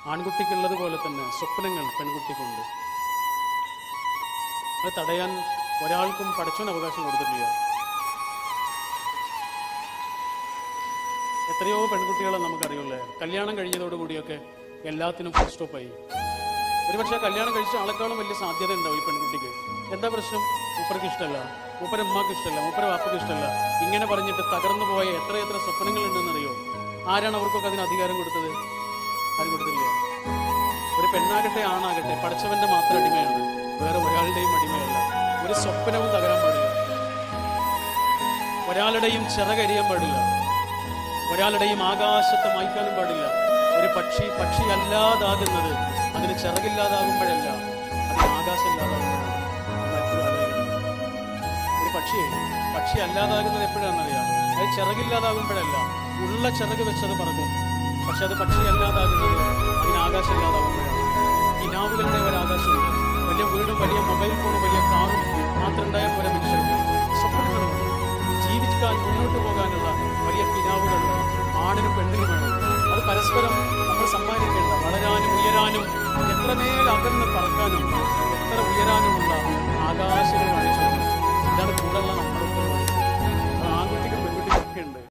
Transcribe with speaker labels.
Speaker 1: ആൺകുട്ടിക്കുള്ളത് പോലെ തന്നെ സ്വപ്നങ്ങൾ പെൺകുട്ടിക്കുണ്ട് അത് തടയാൻ ഒരാൾക്കും പഠിച്ചവൻ അവകാശം കൊടുത്തിട്ടില്ല എത്രയോ പെൺകുട്ടികളെ നമുക്കറിയില്ലേ കല്യാണം കഴിഞ്ഞതോടുകൂടിയൊക്കെ എല്ലാത്തിനും ഫുൾ സ്റ്റോപ്പായി ഒരുപക്ഷെ കല്യാണം കഴിച്ച ആളെക്കാളും വലിയ സാധ്യത ഉണ്ടാവും ഈ പെൺകുട്ടിക്ക് എന്താ പ്രശ്നം മൂപ്പർക്ക് ഇഷ്ടമല്ല മൂപ്പര ഉമ്മാക്ക് ഇഷ്ടമല്ല മൂപ്പര വാപ്പക്ക് ഇഷ്ടമല്ല ഇങ്ങനെ പറഞ്ഞിട്ട് തകർന്നു പോയ എത്ര എത്ര സ്വപ്നങ്ങൾ ഉണ്ടെന്നറിയോ ആരാണ് അവർക്കൊക്കെ അതിന് അധികാരം കൊടുത്തത് ആരും കൊടുത്തില്ല ഒരു പെണ്ണാകട്ടെ ആണാകട്ടെ പഠിച്ചവന്റെ മാത്രം അടിമയാണ് വേറെ ഒരാളുടെയും അടിമയല്ല ഒരു സ്വപ്നവും തകരാൻ പാടില്ല ഒരാളുടെയും ചിറകരിയാൻ പാടില്ല ഒരാളുടെയും ആകാശത്തെ മായ്ക്കാനും പാടില്ല ഒരു പക്ഷി പക്ഷി അല്ലാതാകുന്നത് അതിന് ചിറകില്ലാതാകുമ്പോഴല്ല അതിന് ആകാശം ഇല്ലാതാകുമ്പോഴാണ് നമ്മൾ എപ്പോഴും ആലോചിക്കണം. ഒരു പക്ഷിയെ പക്ഷി അല്ലാതാകുന്നത് എപ്പോഴാണെന്നറിയാം അത് ചിറകില്ലാതാകുമ്പോഴല്ല ഉള്ള ചിറക് വെച്ചത് പറക്കും പക്ഷെ അത് പക്ഷി അല്ലാതാകുന്നത് അതിന് ആകാശം ഇല്ലാതാകുമ്പോഴാണ് കിനാവുകളുടെ ഒരു ആകാശമുണ്ട് വലിയ വീടും വലിയ മൊബൈൽ ഫോണും വലിയ കാറും മാത്രം ഉണ്ടായ പോലെ മനുഷ്യർക്ക് സ്വപ്നങ്ങളുണ്ട് ജീവിക്കാൻ മുന്നോട്ട് പോകാനുള്ള വലിയ കിനാവുകൾ ആണിനും പെണ്ണിനും വേണം അത് പരസ്പരം നമ്മൾ സമ്മാനിക്കേണ്ട വളരാനും ഉയരാനും എത്ര മേൽ അകന്ന് പറക്കാനും എത്ര ഉയരാനുമുള്ള ആകാശങ്ങൾ കാണിച്ചു ഇതാണ് കൂടുള്ള നമ്മുടെ ഉത്തരവാദിത്വം അത് ആൺകുട്ടിക്കും പെൺകുട്ടിക്കും ഒക്കെ ഉണ്ട്